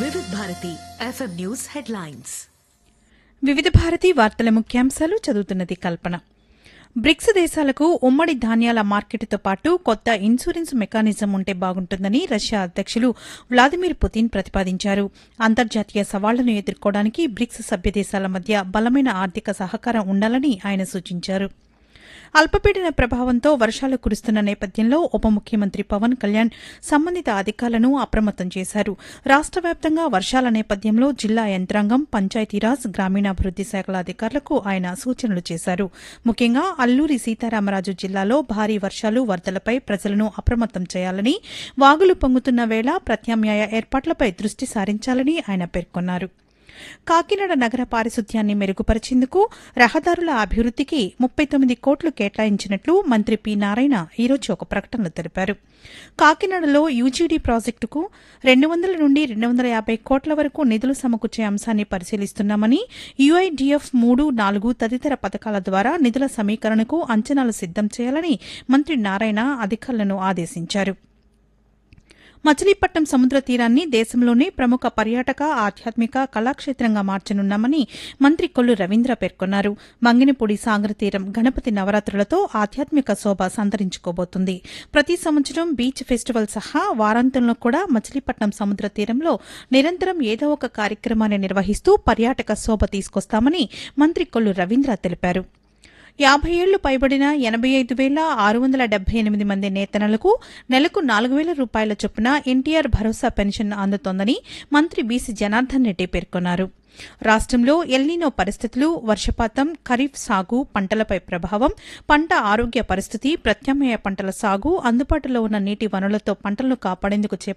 వివిధ Bharati FM news headlines వివిధ భారతి వార్తల ముఖ్యాంశాలు చదువుతున్నది కల్పన బ్రిక్స్ దేశాలకు ఉమ్మడి ధాన్యాల మార్కెట్తో పాటు కొత్త ఇన్సూరెన్స్ మెకానిజం ఉంటే బాగుంటుందని రష్యా అధ్యక్షులు వ్లాదిమిర్ పుతిన్ ప్రతిపాదించారు అంతర్జాతీయ సవాళ్లను ఎదుర్కోవడానికి బ్రిక్స్ సభ్య దేశాల మధ్య బలమైన ఆర్థిక సహకారం ఉండాలని ఆయన సూచించారు అల్పపీడన ప్రభావంతో వర్షాలు కురుస్తున్న నేపథ్యంలో ఉప ముఖ్యమంత్రి పవన్ కళ్యాణ్ సంబంధిత అధికారులను అప్రమత్తం చేశారు రాష్ట వ్యాప్తంగా వర్షాల నేపథ్యంలో జిల్లా యంత్రాంగం పంచాయతీరాజ్ గ్రామీణాభివృద్ది శాఖల అధికారులకు ఆయన సూచనలు చేశారు ముఖ్యంగా అల్లూరి సీతారామరాజు జిల్లాలో భారీ వర్షాలు వరదలపై ప్రజలను అప్రమత్తం చేయాలని వాగులు పొంగుతున్న వేళ ప్రత్యామ్నాయ ఏర్పాట్లపై దృష్టి సారించాలని ఆయన పేర్కొన్నారు కాకినాడ నగర పారిశుద్ధ్యాన్ని మెరుగుపరిచేందుకు రహదారుల అభివృద్దికి ముప్పై తొమ్మిది కోట్లు కేటాయించినట్లు మంత్రి పి నారాయణ ఈరోజు ఒక ప్రకటనలో తెలిపారు కాకినాడలో యూజీడీ ప్రాజెక్టుకు రెండు వందల నుండి రెండు వందల యాభై కోట్ల వరకు నిధులు సమకూర్చే అంశాన్ని పరిశీలిస్తున్నామని యుఐడిఎఫ్ మూడు నాలుగు తదితర పథకాల ద్వారా నిధుల సమీకరణకు అంచనాలు సిద్దం చేయాలని మంత్రి నారాయణ అధికారులను ఆదేశించారు మచిలీపట్నం సముద్ర తీరాన్ని దేశంలోనే ప్రముఖ పర్యాటక ఆధ్యాత్మిక కళాక్షేత్రంగా మార్చనున్నామని మంత్రి కొల్లు రవీంద్ర పేర్కొన్నారు మంగినపూడి సాగర తీరం గణపతి నవరాత్రులతో ఆధ్యాత్మిక శోభ సంతరించుకోబోతుంది ప్రతి సంవత్సరం బీచ్ ఫెస్టివల్ సహా వారాంతంలో కూడా మచిలీపట్నం సముద్ర తీరంలో నిరంతరం ఏదో ఒక కార్యక్రమాన్ని నిర్వహిస్తూ పర్యాటక శోభ తీసుకొస్తామని మంత్రి కొల్లు రవీంద్ర తెలిపారు యాభై ఏళ్లు పైబడిన ఎనబై ఐదు వేల ఆరు వందల డెబ్బై ఎనిమిది మంది నేతనలకు నెలకు నాలుగు వేల రూపాయల చొప్పున ఎన్టీఆర్ భరోసా పెన్షన్ అందుతోందని మంత్రి బీసీ జనార్దన్ రెడ్డి పేర్కొన్నారు రాష్ట్రంలో ఎల్నీనో పరిస్థితులు వర్షపాతం ఖరీఫ్ సాగు పంటలపై ప్రభావం పంట ఆరోగ్య పరిస్థితి ప్రత్యామ్నాయ పంటల సాగు అందుబాటులో ఉన్న నీటి వనరులతో పంటలను కాపాడేందుకు